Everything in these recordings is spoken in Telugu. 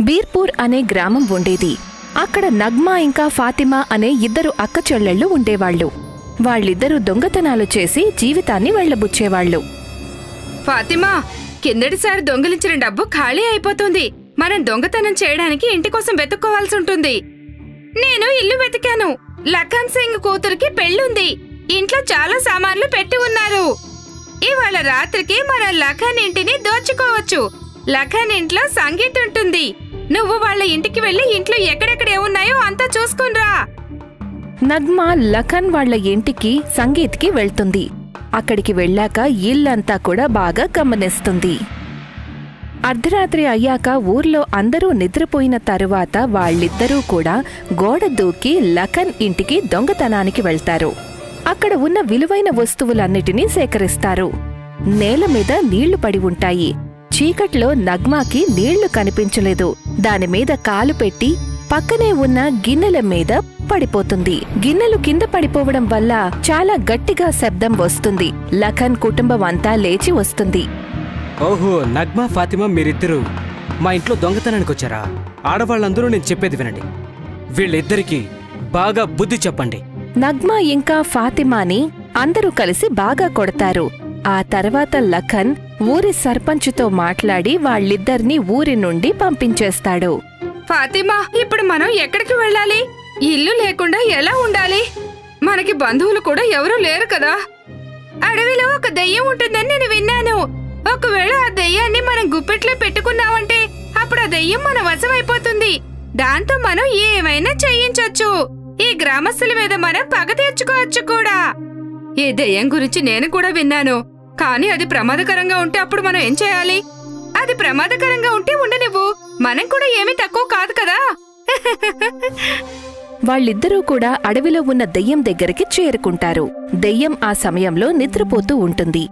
బీర్పూర్ అనే గ్రామం ఉండేది అక్కడ నగ్మా ఇంకా ఫాతిమా అనే ఇద్దరు అక్క చెల్లెళ్ళు ఉండేవాళ్ళు వాళ్ళిద్దరూ దొంగతనాలు చేసి జీవితాన్ని వెళ్లబుచ్చేవాళ్ళు ఫాతిమా కిందటిసారి దొంగిలించిన డబ్బు ఖాళీ అయిపోతుంది మనం దొంగతనం చేయడానికి ఇంటి కోసం వెతుక్కోవాల్సి ఉంటుంది నేను ఇల్లు వెతికాను లఖన్ సింగ్ కూతురికి పెళ్ళుంది ఇంట్లో చాలా సామాన్లు పెట్టి ఉన్నారు ఇవాళ రాత్రికి మనం లఖన్ ఇంటిని దోచుకోవచ్చు లఖన్ ఇంట్లో సంగీత్ ఉంటుంది నువ్వు వాళ్ళ ఇంటికి వెళ్ళి ఇంట్లో ఎక్కడెక్కడ ఏమున్నాయో అంతా చూసుకునిరా నగ్మా లఖన్ వాళ్ళ ఇంటికి సంగీత్కి వెళ్తుంది అక్కడికి వెళ్ళాక ఇల్లంతా కూడా బాగా గమనిస్తుంది అర్ధరాత్రి అయ్యాక ఊర్లో అందరూ నిద్రపోయిన తరువాత వాళ్ళిద్దరూ కూడా గోడ దూకి లఖన్ ఇంటికి దొంగతనానికి వెళ్తారు అక్కడ ఉన్న విలువైన వస్తువులన్నిటినీ సేకరిస్తారు నేల మీద నీళ్లు పడి ఉంటాయి చీకట్లో నగ్మాకి నీళ్లు కనిపించలేదు దానిమీద కాలు పెట్టి పక్కనే ఉన్న గిన్నెల మీద పడిపోతుంది గిన్నెలు కింద పడిపోవడం వల్ల చాలా గట్టిగా శబ్దం వస్తుంది లఖన్ కుటుంబం అంతా లేచి వస్తుంది ఓహో నగ్మా ఫాతిమా మీరిద్దరూ మా ఇంట్లో దొంగతనానికి వచ్చారా ఆడవాళ్ళందరూ నేను చెప్పేది వినండి వీళ్ళిద్దరికీ బాగా బుద్ధి చెప్పండి నగ్మా ఇంకా ఫాతిమాని అందరూ కలిసి బాగా కొడతారు ఆ తర్వాత లఖన్ ఊరి సర్పంచుతో మాట్లాడి వాళ్ళిద్దరినీ ఊరి నుండి పంపించేస్తాడు ఫాతిమా ఇప్పుడు మనం ఎక్కడికి వెళ్ళాలి ఇల్లు లేకుండా ఎలా ఉండాలి మనకి బంధువులు కూడా ఎవరూ లేరు కదా అడవిలో ఒక దెయ్యం ఉంటుందని నేను విన్నాను ఒకవేళ ఆ దెయ్యాన్ని మనం గుప్పెట్లో పెట్టుకున్నామంటే అప్పుడు ఆ దెయ్యం మన వశం అయిపోతుంది దాంతో మనం ఏమైనా చేయించొచ్చు ఈ గ్రామస్తుల మీద మనం పగ తీర్చుకోవచ్చు కూడా ఈ దెయ్యం గురించి నేను కూడా విన్నాను కానీ అది ప్రమాదకరంగా ఉంటే అప్పుడు మనం ఏం చేయాలి అది ప్రమాదకరంగా ఉంటే ఉండనివ్వు మనం కూడా ఏమీ తక్కువ కాదు కదా వాళ్ళిద్దరూ కూడా అడవిలో ఉన్న దెయ్యం దగ్గరికి చేరుకుంటారు దెయ్యం ఆ సమయంలో నిద్రపోతూ ఉంటుంది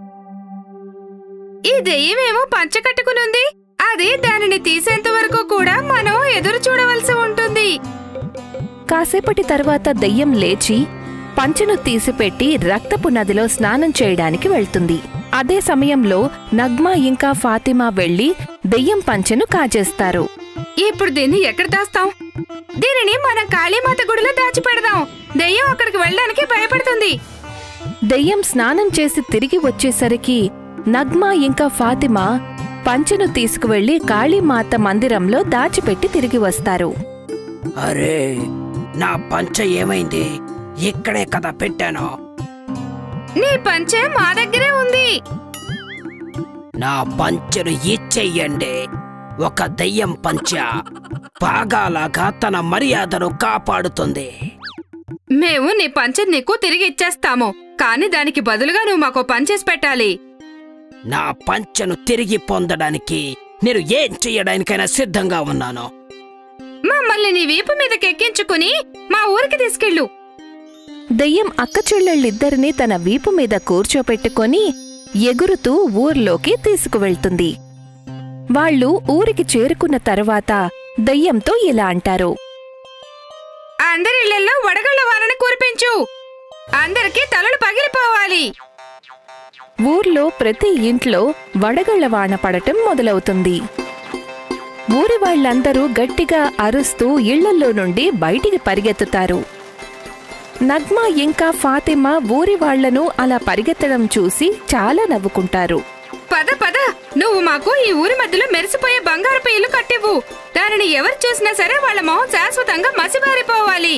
ఈ దెయ్యమేమో పంచ కట్టుకునుంది అది దానిని తీసేంత వరకు కూడా మనం ఎదురు చూడవలసి ఉంటుంది కాసేపటి తర్వాత దెయ్యం లేచి పంచెను తీసిపెట్టి రక్తపు నదిలో స్నానం చేయడానికి వెళ్తుంది అదే సమయంలో నగ్మా ఇంకా ఫాతిమా వెళ్లి దెయ్యం పంచెను కాజేస్తారు ఇప్పుడు దీన్ని ఎక్కడ దాస్తాం దీనిని మనం కాళీమాత గుడిలో దాచిపెడదాం దెయ్యం అక్కడికి వెళ్ళడానికి భయపడుతుంది దెయ్యం స్నానం చేసి తిరిగి వచ్చేసరికి నగ్మా ఇంకా ఫాతిమా పంచెను తీసుకువెళ్లి కాళీమాత మందిరంలో దాచిపెట్టి తిరిగి వస్తారు అరే నా పంచ ఏమైంది ఇక్కడే కదా పెట్టాను నీ పంచె మా దగ్గరే ఉంది నా పంచను ఇచ్చెయ్యండి ఒక దయ్యం పంచ పాగాలాగా తన మర్యాదను కాపాడుతుంది మేము నీ పంచె నీకు తిరిగి ఇచ్చేస్తాము కానీ దానికి బదులుగా నువ్వు మాకు పంచేసి పెట్టాలి నా పంచను తిరిగి పొందడానికి నేను ఏం చెయ్యడానికైనా సిద్ధంగా ఉన్నాను మమ్మల్ని నీ వీపు మీదకి ఎక్కించుకుని మా ఊరికి తీసుకెళ్ళు దెయ్యం అక్కచెల్లెళ్ళిద్దరినీ తన వీపు మీద కూర్చోపెట్టుకొని ఎగురుతూ ఊర్లోకి తీసుకువెళ్తుంది వాళ్ళు ఊరికి చేరుకున్న తరువాత దెయ్యంతో ఇలా అంటారు అందరి ఇళ్లలో వడగళ్ళ వానని కురిపించు అందరికీ తలలు పగిలిపోవాలి ఊర్లో ప్రతి ఇంట్లో వడగళ్ల వాన పడటం మొదలవుతుంది ఊరి వాళ్ళందరూ గట్టిగా అరుస్తూ ఇళ్లల్లో నుండి బయటికి పరిగెత్తుతారు నగ్మా ఇంకా ఫాతిమా ఊరి వాళ్లను అలా పరిగెత్తడం చూసి చాలా నవ్వుకుంటారు పద పద నువ్వు మాకు ఈ ఊరి మధ్యలో మెరిసిపోయే బంగారపు ఇల్లు కట్టివ్వు దానిని ఎవరు చూసినా సరే వాళ్ళ మొహం శాశ్వతంగా మసిబారిపోవాలి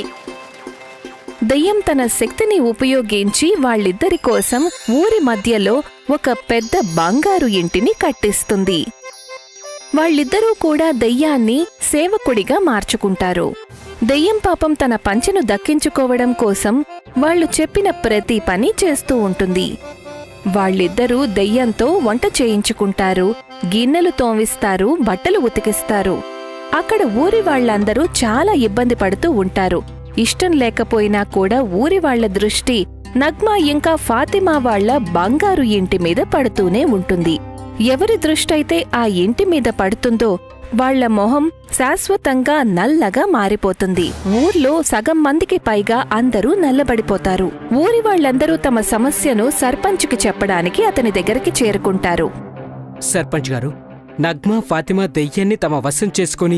దెయ్యం తన శక్తిని ఉపయోగించి వాళ్ళిద్దరి కోసం ఊరి మధ్యలో ఒక పెద్ద బంగారు ఇంటిని కట్టిస్తుంది వాళ్ళిద్దరూ కూడా దెయ్యాన్ని సేవకుడిగా మార్చుకుంటారు దెయ్యం పాపం తన పంచెను దక్కించుకోవడం కోసం వాళ్ళు చెప్పిన ప్రతి పని చేస్తూ ఉంటుంది వాళ్ళిద్దరూ దెయ్యంతో వంట చేయించుకుంటారు గిన్నెలు తోమిస్తారు బట్టలు ఉతికిస్తారు అక్కడ ఊరి వాళ్ళందరూ చాలా ఇబ్బంది పడుతూ ఉంటారు ఇష్టం లేకపోయినా కూడా ఊరి వాళ్ళ దృష్టి నగ్మా ఇంకా ఫాతిమా వాళ్ళ బంగారు ఇంటి మీద పడుతూనే ఉంటుంది ఎవరి దృష్టైతే ఆ ఇంటి మీద పడుతుందో వాళ్ళ మొహం శాశ్వతంగా నల్లగా మారిపోతుంది ఊర్లో సగం మందికి పైగా అందరూ నల్లబడిపోతారు ఊరి వాళ్ళందరూ తమ సమస్యను సర్పంచ్కి చెప్పడానికి అతని దగ్గరికి చేరుకుంటారు సర్పంచ్ గారు నగ్మా ఫాతిమా దెయ్యాన్ని తమ వశం చేసుకొని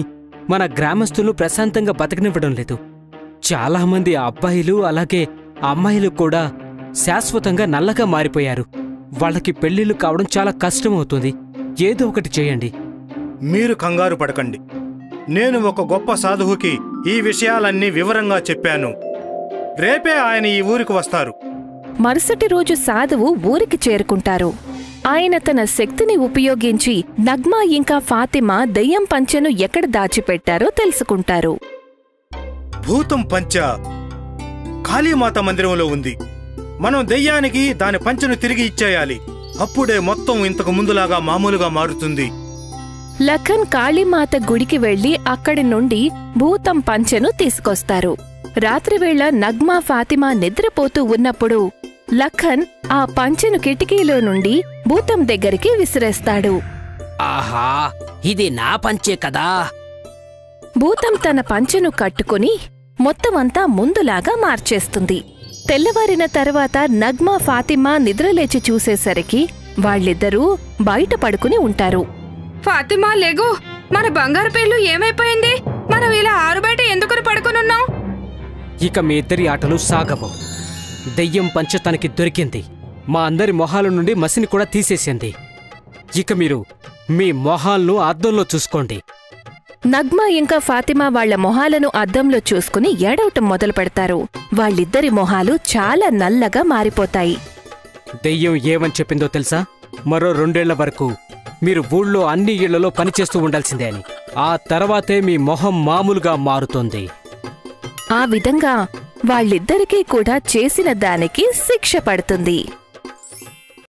మన గ్రామస్తులు ప్రశాంతంగా బతకనివ్వడం లేదు చాలా మంది అబ్బాయిలు అలాగే అమ్మాయిలు కూడా శాశ్వతంగా నల్లగా మారిపోయారు వాళ్ళకి పెళ్లిళ్ళు కావడం చాలా కష్టమవుతుంది ఏదో ఒకటి చేయండి మీరు కంగారు పడకండి నేను ఒక గొప్ప సాధువుకి ఈ విషయాలన్నీ వివరంగా చెప్పాను రేపే ఆయన ఈ ఊరికి వస్తారు మరుసటి రోజు సాధువు ఊరికి చేరుకుంటారు ఆయన తన శక్తిని ఉపయోగించి నగ్మా ఇంకా ఫాతిమా దెయ్యం పంచెను ఎక్కడ దాచిపెట్టారో తెలుసుకుంటారు భూతం పంచ కాళీమాత మందిరంలో ఉంది మనం దెయ్యానికి దాని పంచను తిరిగి ఇచ్చేయాలి అప్పుడే మొత్తం ఇంతకు ముందులాగా మామూలుగా మారుతుంది లఖన్ కాళీమాత గుడికి వెళ్లి అక్కడి నుండి భూతం పంచెను తీసుకొస్తారు రాత్రివేళ నగ్మా ఫాతిమా నిద్రపోతూ ఉన్నప్పుడు లఖన్ ఆ పంచెను కిటికీలో నుండి భూతం దగ్గరికి విసిరేస్తాడు ఆహా ఇది నా పంచే కదా భూతం తన పంచెను కట్టుకుని మొత్తమంతా ముందులాగా మార్చేస్తుంది తెల్లవారిన తర్వాత నగ్మా ఫాతిమా నిద్రలేచి చూసేసరికి వాళ్ళిద్దరూ బయట పడుకుని ఉంటారు ఫాతిమా లేగు మన బంగారు పేర్లు ఏమైపోయింది మనం ఇలా ఆరుబయట ఎందుకుని పడుకునున్నాం ఇక మీ ఇద్దరి ఆటలు సాగవు దెయ్యం పంచ తనకి దొరికింది మా అందరి మొహాల నుండి మసిని కూడా తీసేసింది ఇక మీరు మీ మొహాలను అద్దంలో చూసుకోండి నగ్మా ఇంకా ఫాతిమా వాళ్ళ మొహాలను అద్దంలో చూసుకుని ఏడవటం మొదలు పెడతారు వాళ్ళిద్దరి మొహాలు చాలా నల్లగా మారిపోతాయి దెయ్యం ఏమని చెప్పిందో తెలుసా మరో రెండేళ్ల వరకు మీరు ఊళ్ళో అన్ని ఇళ్లలో పనిచేస్తూ ఉండాల్సిందే అని ఆ తర్వాతే మీ మొహం మామూలుగా మారుతుంది ఆ విధంగా వాళ్ళిద్దరికీ కూడా చేసిన దానికి శిక్ష పడుతుంది